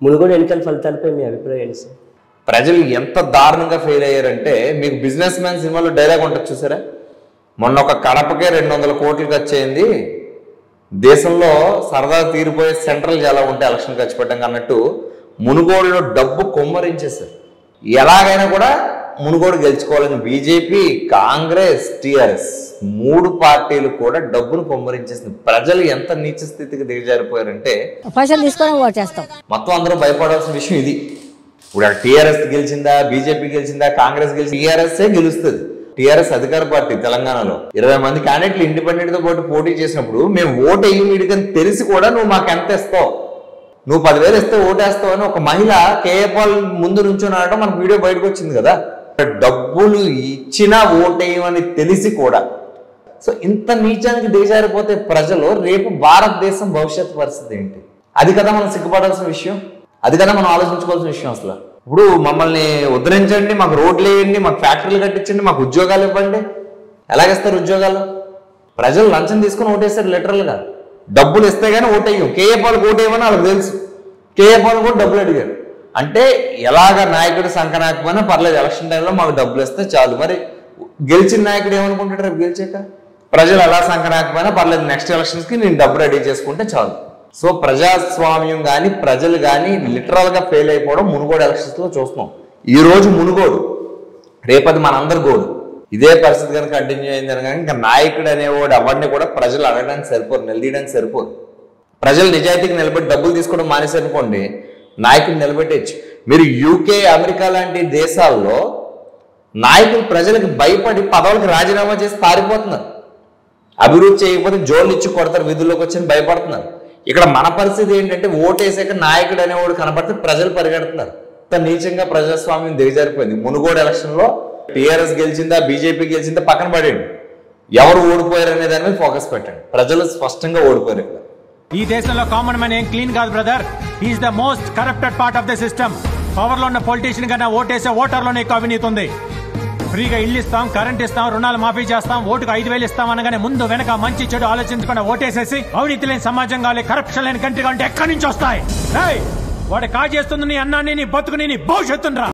మునుగోడు ఎన్నికల ఫలితాలపై మీ అభిప్రాయం ఏంటి సార్ ప్రజలు ఎంత దారుణంగా ఫెయిల్ అయ్యారంటే మీకు బిజినెస్ మ్యాన్ సినిమాలో డైలాగ్ ఉంటుంది చూసారా మొన్న ఒక కడపకే రెండు వందల కోట్లు ఖర్చు అయింది దేశంలో సరదా తీరిపోయే సెంట్రల్ చాలా ఉంటే ఎలక్షన్ ఖర్చు పెట్టడం అన్నట్టు మునుగోడులో డబ్బు కొమ్మరించేశారు ఎలాగైనా కూడా మునుగోడు గెలుచుకోవాలని బీజేపీ కాంగ్రెస్ టిఆర్ఎస్ మూడు పార్టీలు కూడా డబ్బును కొమ్మరించేసింది ప్రజలు ఎంత నీచ స్థితికి దిగజారిపోయారంటే పైసలు తీసుకొని ఓటేస్తాం మొత్తం అందరూ భయపడాల్సిన విషయం ఇది ఇప్పుడు టీఆర్ఎస్ గెలిచిందా బీజేపీ గెలిచిందా కాంగ్రెస్ గెలిచింది టీఆర్ఎస్ గెలుస్తుంది టీఆర్ఎస్ అధికార పార్టీ తెలంగాణలో ఇరవై మంది క్యాండిడేట్లు ఇండిపెండెంట్ తో పాటు పోటీ చేసినప్పుడు మేము ఓటు వేయమీడికని తెలిసి కూడా నువ్వు మాకు ఎంత ఇస్తావు నువ్వు పదివేలు ఇస్తే ఓటేస్తావు అని ఒక మహిళ కేఏపాల్ ముందు నుంచొని అనడం మనకు వీడియో బయటకు వచ్చింది కదా డబ్బులు ఇచ్చినా ఓటేయమని తెలిసి కూడా సో ఇంత నీచానికి దిగజారిపోతే ప్రజలు రేపు భారతదేశం భవిష్యత్ పరిస్థితి ఏంటి అది కదా మనం సిగ్గుపడాల్సిన విషయం అది కదా మనం ఆలోచించుకోవాల్సిన విషయం అసలు ఇప్పుడు మమ్మల్ని ఉద్ధరించండి మాకు రోడ్లు వేయండి మాకు ఫ్యాక్టరీలు కట్టించండి మాకు ఉద్యోగాలు ఇవ్వండి ఎలాగేస్తారు ఉద్యోగాలు ప్రజలు లంచం తీసుకుని ఓటేస్తారు లిటరల్గా డబ్బులు ఇస్తే గానీ ఓటేయం కేఏ పాలకు ఓటేయమని వాళ్ళకి తెలుసు కేఏ పాలు కూడా డబ్బులు అడిగారు అంటే ఎలాగ నాయకుడు సంకనాకపోయినా పర్లేదు ఎలక్షన్ టైంలో మాకు డబ్బులు ఇస్తే చాలు మరి గెలిచిన నాయకుడు ఏమనుకుంటాడు రేపు గెలిచాక ప్రజలు ఎలా సంకనాకపోయినా పర్లేదు నెక్స్ట్ ఎలక్షన్స్ కి నేను డబ్బు రెడీ చేసుకుంటే చాలు సో ప్రజాస్వామ్యం కానీ ప్రజలు కానీ లిటరల్ గా ఫెయిల్ అయిపోవడం మునుగోడు ఎలక్షన్స్ లో చూస్తున్నాం ఈ రోజు మునుగోడు రేపది మనందరి గోడు ఇదే పరిస్థితి కనుక కంటిన్యూ అయింది అనగా ఇంకా నాయకుడు అనేవాడు ఎవరిని కూడా ప్రజలు అడగడానికి సరిపోరు నిలదీయడానికి సరిపోరు ప్రజలు నిజాయితీకి నిలబెట్టి డబ్బులు తీసుకోవడం మానేసనుకోండి నాయకుడిని నిలబెట్టచ్చు మీరు యూకే అమెరికా లాంటి దేశాల్లో నాయకులు ప్రజలకు భయపడి పదవులకు రాజీనామా చేసి పారిపోతున్నారు అభివృద్ధి చేయకపోతే జోళ్ళు ఇచ్చి కొడతారు విధుల్లోకి వచ్చి భయపడుతున్నారు ఇక్కడ మన పరిస్థితి ఏంటంటే ఓటేసాక నాయకుడు అనేవాడు కనపడితే ప్రజలు పరిగెడుతున్నారు ఇంత నీచంగా ప్రజాస్వామ్యం దిగజారిపోయింది మునుగోడు ఎలక్షన్ లో టీఆర్ఎస్ గెలిచిందా బీజేపీ గెలిచిందా పక్కన పడేయండి ఎవరు ఓడిపోయారు అనే దాని మీద ఫోకస్ పెట్టండి ప్రజలు స్పష్టంగా ఓడిపోయారు ఇక్కడ ఈ దేశంలో కామన్ మ్యాన్ ఏం క్లీన్ కాదు brother is the most corrupted part of the system power లో ఉన్న పొలిటీషియన్ కన్నా ఓటేసే ఓటర్లోనే ఎక్కువ అవినీతి ఉంది ఫ్రీగా ఇల్లు ఇస్తాం కరెంట్ ఇస్తాం రుణాలు మాఫీ చేస్తాం ఓటుకు ఐదు వేలు ఇస్తాం అనగానే ముందు వెనక మంచి చెడు ఆలోచించకుండా ఓటేసేసి అవినీతి లేని సమాజం కావాలి కరప్షన్ లేని కంట్రీ అంటే ఎక్కడి నుంచి వస్తాయి ఏయ్, వాడు కాజేస్తుంది నీ అన్నాన్ని నీ బతుకుని నీ భవిష్యత్తుని రా